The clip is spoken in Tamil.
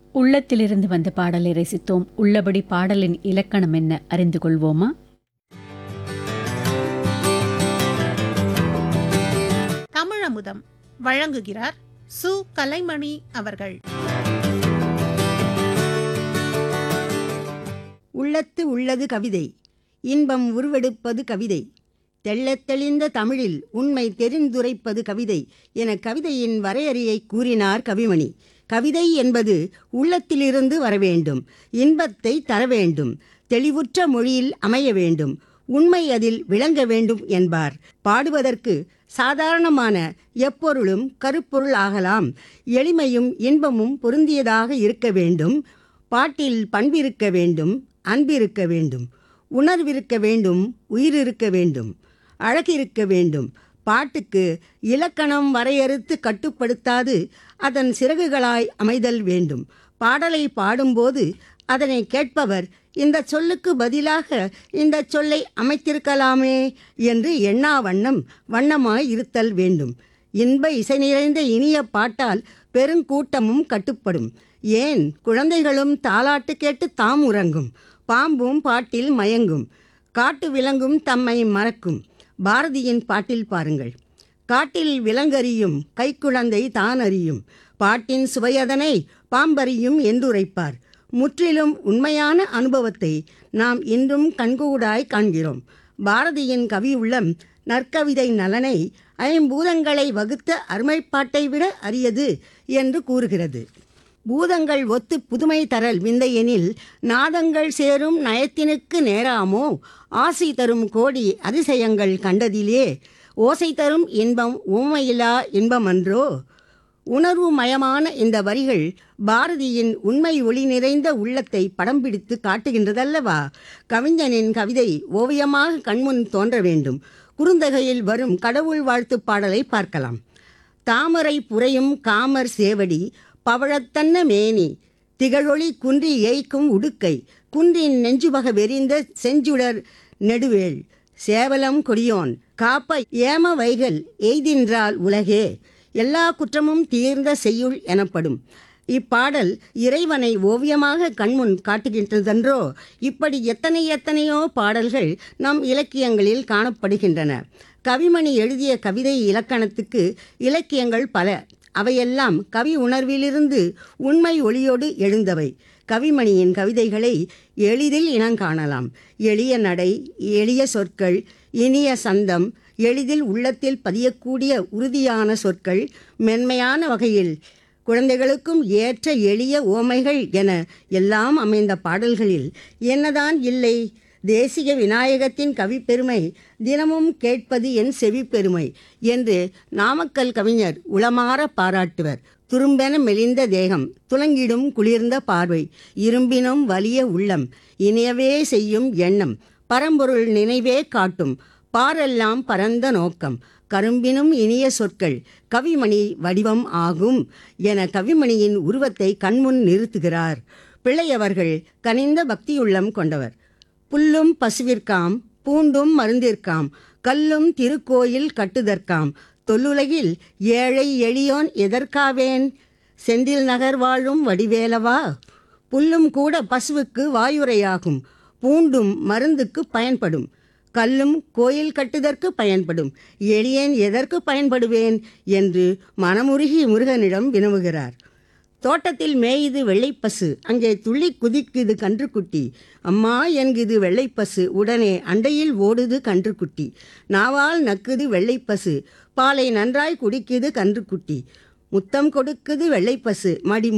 உள்ளத்திலிருந்து வந்த பாடலை ரசித்தோம் உள்ளபடி பாடலின் இலக்கணம் என்ன அறிந்து கொள்வோமா தமிழமுதம் வழங்குகிறார் சு கலைமணி அவர்கள் உள்ளத்து உள்ளது கவிதை இன்பம் உருவெடுப்பது கவிதை தெள்ளத் தெளிந்த தமிழில் உண்மை தெரிந்துரைப்பது கவிதை என கவிதையின் வரையறையை கூறினார் கவிமணி கவிதை என்பது உள்ளத்திலிருந்து வர வேண்டும் இன்பத்தை தர வேண்டும் தெளிவுற்ற மொழியில் அமைய வேண்டும் உண்மை அதில் விளங்க வேண்டும் என்பார் பாடுவதற்கு சாதாரணமான எப்பொருளும் கருப்பொருள் ஆகலாம் எளிமையும் இன்பமும் பொருந்தியதாக இருக்க வேண்டும் பாட்டில் பண்பிருக்க வேண்டும் அன்பிருக்க வேண்டும் உணர்விருக்க வேண்டும் உயிரிருக்க வேண்டும் அழகிருக்க வேண்டும் பாட்டுக்கு இலக்கணம் வரையறுத்து கட்டுப்படுத்தாது அதன் சிறகுகளாய் அமைதல் வேண்டும் பாடலை பாடும்போது அதனை கேட்பவர் இந்த சொல்லுக்கு பதிலாக இந்த சொல்லை அமைத்திருக்கலாமே என்று எண்ணா வண்ணம் வண்ணமாய் இருத்தல் வேண்டும் இன்ப இசை நிறைந்த இனிய பாட்டால் பெருங்கூட்டமும் கட்டுப்படும் ஏன் குழந்தைகளும் தாலாட்டு கேட்டு தாம் உறங்கும் பாம்பும் பாட்டில் மயங்கும் காட்டு விலங்கும் தம்மை மறக்கும் பாரதியின் பாட்டில் பாருங்கள் காட்டில் விலங்கறியும் கைக்குழந்தை தான் அறியும் பாட்டின் சுவையதனை பாம்பறியும் என்றுரைப்பார் முற்றிலும் உண்மையான அனுபவத்தை நாம் இன்றும் கண்கூடாய் காண்கிறோம் பாரதியின் கவி உள்ளம் நற்கவிதை நலனை ஐம்பூதங்களை வகுத்த அருமைப்பாட்டை விட அரியது என்று கூறுகிறது பூதங்கள் ஒத்து புதுமை தரல் விந்தையெனில் நாதங்கள் சேரும் நயத்தினுக்கு நேராமோ ஆசை தரும் கோடி அதிசயங்கள் கண்டதிலே ஓசை தரும் இன்பம் ஊமையிலா இன்பமன்றோ உணர்வு மயமான இந்த வரிகள் பாரதியின் உண்மை ஒளி நிறைந்த உள்ளத்தை படம் பிடித்து காட்டுகின்றதல்லவா கவிஞனின் கவிதை ஓவியமாக கண்முன் தோன்ற வேண்டும் குறுந்தகையில் வரும் கடவுள் வாழ்த்து பாடலை பார்க்கலாம் தாமரை புரையும் காமர் சேவடி பவழத்தன்ன மேனி திகழொளி குன்றி ஏய்க்கும் உடுக்கை குன்றின் நெஞ்சுவக வெறிந்த செஞ்சுடர் நெடுவேள் சேவலம் கொடியோன் காப்ப ஏம வைகள் எய்தின்றால் உலகே எல்லா குற்றமும் தீர்ந்த செய்யுள் எனப்படும் இப்பாடல் இறைவனை ஓவியமாக கண்முன் காட்டுகின்றதென்றோ இப்படி எத்தனை எத்தனையோ பாடல்கள் நம் இலக்கியங்களில் காணப்படுகின்றன கவிமணி எழுதிய கவிதை இலக்கணத்துக்கு இலக்கியங்கள் பல அவையெல்லாம் கவி உணர்விலிருந்து உண்மை ஒளியோடு எழுந்தவை கவிமணியின் கவிதைகளை எளிதில் இனங்காணலாம் எளிய நடை எளிய சொற்கள் இனிய சந்தம் எளிதில் உள்ளத்தில் பதியக்கூடிய உறுதியான சொற்கள் மென்மையான வகையில் குழந்தைகளுக்கும் ஏற்ற எளிய ஓமைகள் என எல்லாம் அமைந்த பாடல்களில் என்னதான் இல்லை தேசிய விநாயகத்தின் கவிப்பெருமை தினமும் கேட்பது என் செவிப்பெருமை என்று நாமக்கல் கவிஞர் உளமாற பாராட்டுவர் துரும்பென மெலிந்த தேகம் துலங்கிடும் குளிர்ந்த பார்வை இரும்பினும் வலிய உள்ளம் இனியவே செய்யும் எண்ணம் பரம்பொருள் நினைவே காட்டும் பாரெல்லாம் பரந்த நோக்கம் கரும்பினும் இனிய சொற்கள் கவிமணி வடிவம் ஆகும் என கவிமணியின் உருவத்தை கண்முன் நிறுத்துகிறார் பிள்ளையவர்கள் கனிந்த பக்தியுள்ளம் கொண்டவர் புல்லும் பசுவிற்காம் பூண்டும் மருந்திற்காம் கல்லும் திருக்கோயில் கட்டுதற்காம் தொல்லுலகில் ஏழை எளியோன் எதற்காவேன் செந்தில் நகர் வாழும் வடிவேலவா புல்லும் கூட பசுவுக்கு வாயுரையாகும் பூண்டும் மருந்துக்கு பயன்படும் கல்லும் கோயில் கட்டுதற்கு பயன்படும் எளியேன் எதற்கு பயன்படுவேன் என்று மனமுருகி முருகனிடம் வினவுகிறார் தோட்டத்தில் மேயுது வெள்ளைப்பசு அங்கே துள்ளி குதிக்குது கன்றுக்குட்டி அம்மா என்குது வெள்ளைப்பசு உடனே அண்டையில் ஓடுது கன்றுக்குட்டி நாவால் நக்குது வெள்ளைப்பசு பாலை நன்றாய் குடிக்குது கன்றுக்குட்டி முத்தம் கொடுக்குது வெள்ளைப்பசு மடி